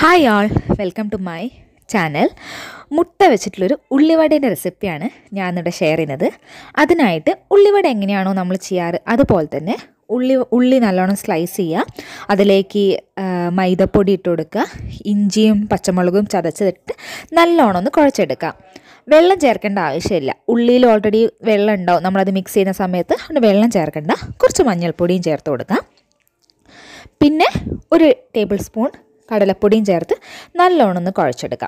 hi all welcome to my channel മുട്ട വെച്ചിട്ടുള്ളൊരു ഉള്ളിവടേൻ്റെ റെസിപ്പിയാണ് ഞാൻ ഇന്നിവിടെ ഷെയർ ചെയ്യുന്നത് അതിനായിട്ട് ഉള്ളിവട എങ്ങനെയാണോ നമ്മൾ ചെയ്യാറ് അതുപോലെ തന്നെ ഉള്ളി ഉള്ളി നല്ലോണം സ്ലൈസ് ചെയ്യുക അതിലേക്ക് ആ, മൈദപ്പൊടി ഇട്ട് കൊടുക്കുക ഇഞ്ചിയും പച്ചമുളകും ചതച്ചിട്ട് നല്ലോണം ഒന്ന് കുഴച്ചെടുക്കുക വെള്ളം ചേർക്കേണ്ട ആവശ്യമില്ല ഉള്ളിയിൽ ഓൾറെഡി വെള്ളം ഉണ്ടാവും നമ്മളത് മിക്സ് ചെയ്യുന്ന സമയത്ത് അതുകൊണ്ട് വെള്ളം ചേർക്കേണ്ട കുറച്ച് മഞ്ഞൾപ്പൊടിയും ചേർത്ത് കൊടുക്കാം പിന്നെ ഒരു ടേബിൾ സ്പൂൺ കടലപ്പൊടിയും ചേർത്ത് നല്ലോണം ഒന്ന് കുഴച്ചെടുക്കാം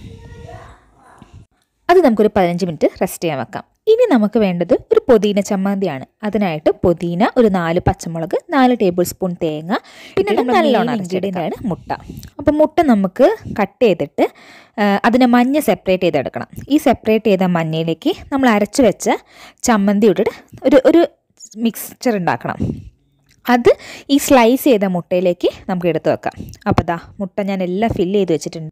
അത് നമുക്കൊരു പതിനഞ്ച് മിനിറ്റ് റെസ്റ്റ് ചെയ്യാൻ വെക്കാം ഇനി നമുക്ക് വേണ്ടത് ഒരു പുതിന ചമ്മന്തിയാണ് അതിനായിട്ട് പുതിന ഒരു നാല് പച്ചമുളക് നാല് ടേബിൾ സ്പൂൺ തേങ്ങ പിന്നെ നമ്മൾ നല്ലോണം ഇൻഗ്രീഡിയൻ്റാണ് മുട്ട അപ്പോൾ മുട്ട നമുക്ക് കട്ട് ചെയ്തിട്ട് ആ, അതിനെ മഞ്ഞ സെപ്പറേറ്റ് ചെയ്തെടുക്കണം ഈ സെപ്പറേറ്റ് ചെയ്ത മഞ്ഞയിലേക്ക് നമ്മൾ അരച്ച് വെച്ച ചമ്മന്തി ഇട്ടിട്ട് ഒരു ഒരു മിക്സ്ചർ ഉണ്ടാക്കണം അത് ഈ സ്ലൈസ് ചെയ്ത മുട്ടയിലേക്ക് നമുക്ക് എടുത്ത് വെക്കാം അപ്പോൾ ദാ മുട്ട ഞാൻ എല്ലാം ഫില്ല് ചെയ്ത് വെച്ചിട്ടുണ്ട്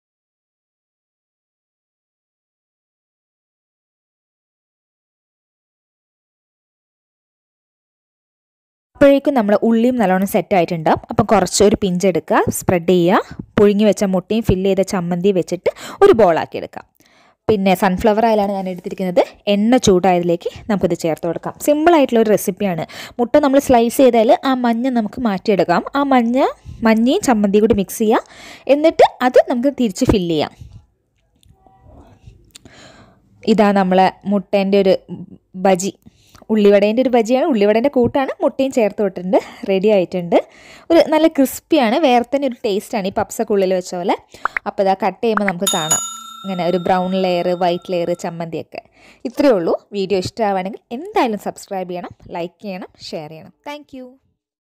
അപ്പോഴേക്കും നമ്മൾ ഉള്ളിയും നല്ലോണം സെറ്റ് ആയിട്ടുണ്ടാവും അപ്പം കുറച്ച് ഒരു പിഞ്ചെടുക്കുക സ്പ്രെഡ് ചെയ്യുക പുഴുങ്ങി വെച്ച മുട്ടയും ഫില്ല് ചെയ്ത ചമ്മന്തി വെച്ചിട്ട് ഒരു ബോളാക്കി എടുക്കാം പിന്നെ സൺഫ്ലവർ ഓയിലാണ് ഞാൻ എടുത്തിരിക്കുന്നത് എണ്ണ ചൂടായതിലേക്ക് നമുക്കിത് ചേർത്ത് കൊടുക്കാം സിമ്പിൾ ആയിട്ടുള്ള ഒരു റെസിപ്പിയാണ് മുട്ട നമ്മൾ സ്ലൈസ് ചെയ്താൽ ആ മഞ്ഞ നമുക്ക് മാറ്റിയെടുക്കാം ആ മഞ്ഞ മഞ്ഞയും ചമ്മന്തിയും കൂടി മിക്സ് ചെയ്യാം എന്നിട്ട് അത് നമുക്ക് തിരിച്ച് ഫില്ല് ചെയ്യാം ഇതാ നമ്മളെ മുട്ടേൻ്റെ ഒരു ബജി ഉള്ളിവടേൻ്റെ ഒരു ബജിയാണ് ഉള്ളിവടേൻ്റെ കൂട്ടാണ് മുട്ടയും ചേർത്ത് വിട്ടിട്ടുണ്ട് റെഡി ആയിട്ടുണ്ട് ഒരു നല്ല ക്രിസ്പിയാണ് വേറെ തന്നെ ഒരു ടേസ്റ്റാണ് ഈ പപ്സൊക്കെ ഉള്ളിൽ വെച്ച പോലെ അപ്പോൾ ഇതാ കട്ട് ചെയ്യുമ്പോൾ നമുക്ക് കാണാം ഇങ്ങനെ ഒരു ബ്രൗൺ ലെയർ വൈറ്റ് ലെയർ ചമ്മന്തിയൊക്കെ ഇത്രയേ ഉള്ളൂ വീഡിയോ ഇഷ്ടമാവുകയാണെങ്കിൽ എന്തായാലും സബ്സ്ക്രൈബ് ചെയ്യണം ലൈക്ക് ചെയ്യണം ഷെയർ ചെയ്യണം താങ്ക്